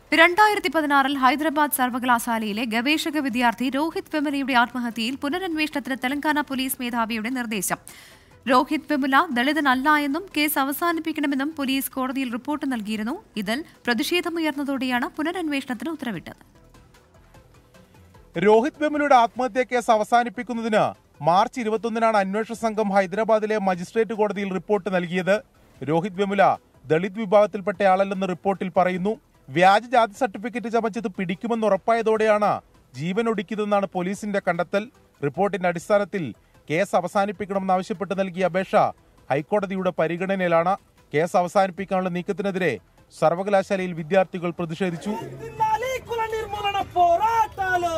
രണ്ടായിരത്തി പതിനാറിൽ ഹൈദരാബാദ് സർവകലാശാലയിലെ ഗവേഷക വിദ്യാർത്ഥി രോഹിത് വെമുലയുടെ ആത്മഹത്യയിൽ പുനരന്വേഷണത്തിന് തെലങ്കാന പോലീസ് മേധാവിയുടെ നിർദ്ദേശം രോഹിത് വെമുല ദളിതനല്ല എന്നും കേസ് അവസാനിപ്പിക്കണമെന്നും പോലീസ് കോടതിയിൽ റിപ്പോർട്ട് നൽകിയിരുന്നു ഇതിൽ പ്രതിഷേധമുയർന്നതോടെയാണ് പുനരന്വേഷണത്തിന് ഉത്തരവിട്ടത് രോഹിത് വെമുലയുടെ ആത്മഹത്യാ കേസ് അവസാനിപ്പിക്കുന്നതിന് മാർച്ച് ഇരുപത്തൊന്നിനാണ് അന്വേഷണ സംഘം ഹൈദരാബാദിലെ മജിസ്ട്രേറ്റ് കോടതിയിൽ റിപ്പോർട്ട് നൽകിയത് രോഹിത് വെമുല ദളിത് വിഭാഗത്തിൽപ്പെട്ടയാളല്ലെന്ന് റിപ്പോർട്ടിൽ പറയുന്നു വ്യാജ ജാതി സർട്ടിഫിക്കറ്റ് ചമച്ചത് പിടിക്കുമെന്ന് ഉറപ്പായതോടെയാണ് ജീവൻ ഒടുക്കിയതെന്നാണ് പോലീസിന്റെ കണ്ടെത്തൽ റിപ്പോർട്ടിന്റെ അടിസ്ഥാനത്തിൽ കേസ് അവസാനിപ്പിക്കണമെന്നാവശ്യപ്പെട്ട് നൽകിയ അപേക്ഷ ഹൈക്കോടതിയുടെ പരിഗണനയിലാണ് കേസ് അവസാനിപ്പിക്കാനുള്ള നീക്കത്തിനെതിരെ സർവകലാശാലയിൽ വിദ്യാർത്ഥികൾ പ്രതിഷേധിച്ചു వర్ధిల్లాలి కుల నిర్మూలన పోరాటాలు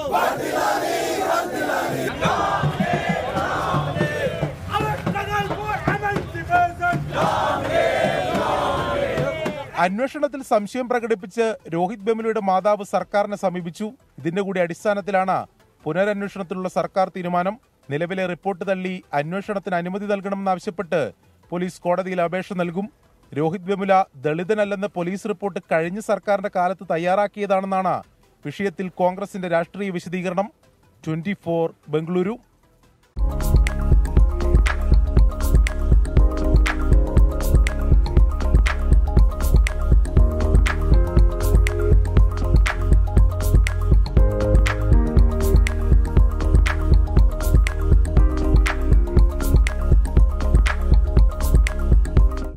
అలక్నగల్కు అనంతి వేసన్ അന്വേഷണത്തിൽ സംശയം പ്രകടിപ്പിച്ച് രോഹിത് ബെമുലയുടെ മാതാവ് സർക്കാരിനെ സമീപിച്ചു ഇതിന്റെ കൂടി അടിസ്ഥാനത്തിലാണ് പുനരന്വേഷണത്തിലുള്ള സർക്കാർ തീരുമാനം നിലവിലെ റിപ്പോർട്ട് തള്ളി അന്വേഷണത്തിന് അനുമതി നൽകണമെന്നാവശ്യപ്പെട്ട് പോലീസ് കോടതിയിൽ അപേക്ഷ നൽകും രോഹിത് ബെമുല ദളിതനല്ലെന്ന പോലീസ് റിപ്പോർട്ട് കഴിഞ്ഞ സർക്കാരിന്റെ കാലത്ത് തയ്യാറാക്കിയതാണെന്നാണ് വിഷയത്തിൽ കോൺഗ്രസിന്റെ രാഷ്ട്രീയ വിശദീകരണം ട്വന്റി ബംഗളൂരു